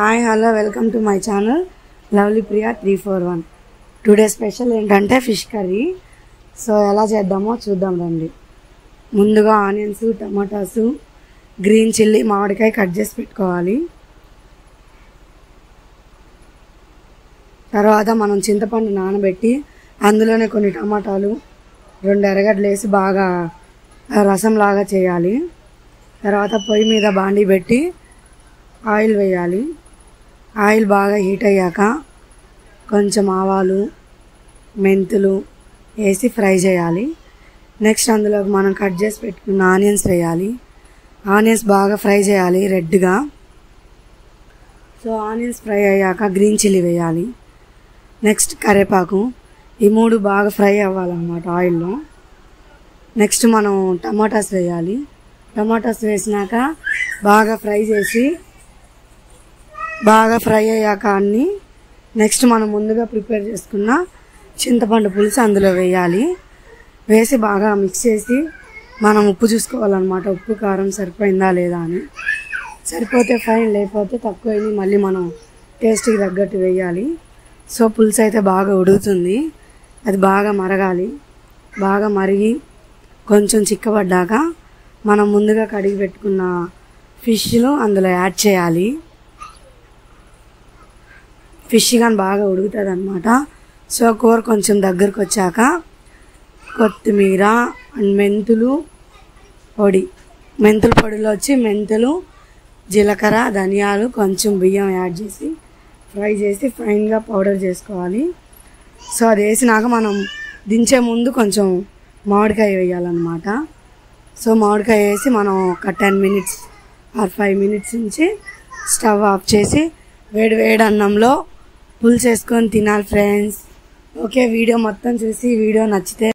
hi hello welcome to my channel lovely Priya three four one today special ఏంటంటే fish curry so ఎలా చేద్దామో చూద్దాం రండి ముందుగా ఆనియన్స్ టమాటాసు గ్రీన్ చిల్లీ మామిడికాయ కట్ చేసి పెట్టుకోవాలి తర్వాత మనం చింతపండు నానబెట్టి అందులోనే కొన్ని టమాటాలు రెండు ఎర్రగడ్డలు వేసి బాగా రసంలాగా చేయాలి తర్వాత పొయ్యి మీద బాండీ పెట్టి ఆయిల్ వేయాలి ఆయిల్ బాగా హీట్ అయ్యాక కొంచెం ఆవాలు మెంతులు వేసి ఫ్రై చేయాలి నెక్స్ట్ అందులోకి మనం కట్ చేసి పెట్టుకున్న ఆనియన్స్ వేయాలి ఆనియన్స్ బాగా ఫ్రై చేయాలి రెడ్గా సో ఆనియన్స్ ఫ్రై అయ్యాక గ్రీన్ చిల్లీ వేయాలి నెక్స్ట్ కరివేపాకు ఈ మూడు బాగా ఫ్రై అవ్వాలన్నమాట ఆయిల్లో నెక్స్ట్ మనం టమాటాస్ వేయాలి టమాటాస్ వేసినాక బాగా ఫ్రై చేసి బాగా ఫ్రై అయ్యాక అన్ని నెక్స్ట్ మనం ముందుగా ప్రిపేర్ చేసుకున్న చింతపండు పులుసు అందులో వేయాలి వేసి బాగా మిక్స్ చేసి మనం ఉప్పు చూసుకోవాలన్నమాట ఉప్పు కారం సరిపోయిందా లేదా అని సరిపోతే ఫైన్ లేకపోతే తక్కువైంది మళ్ళీ మనం టేస్ట్కి తగ్గట్టు వేయాలి సో పులుసు అయితే బాగా ఉడుకుతుంది అది బాగా మరగాలి బాగా మరిగి కొంచెం చిక్కబడ్డాక మనం ముందుగా కడిగి పెట్టుకున్న ఫిష్లు అందులో యాడ్ చేయాలి ఫిష్ కానీ బాగా ఉడుకుతుంది అనమాట సో కూర కొంచెం దగ్గరకు వచ్చాక కొత్తిమీర అండ్ మెంతులు పొడి మెంతుల పొడిలో వచ్చి మెంతులు జీలకర్ర ధనియాలు కొంచెం బియ్యం యాడ్ చేసి ఫ్రై చేసి ఫైన్గా పౌడర్ చేసుకోవాలి సో అది వేసినాక మనం దించే ముందు కొంచెం మామిడికాయ వేయాలన్నమాట సో మామిడికాయ వేసి మనం ఒక ten minutes or five minutes నుంచి స్టవ్ ఆఫ్ చేసి వేడి వేడి అన్నంలో పులుసు వేసుకొని తినాలి ఫ్రెండ్స్ ఓకే వీడియో మొత్తం చూసి వీడియో నచ్చితే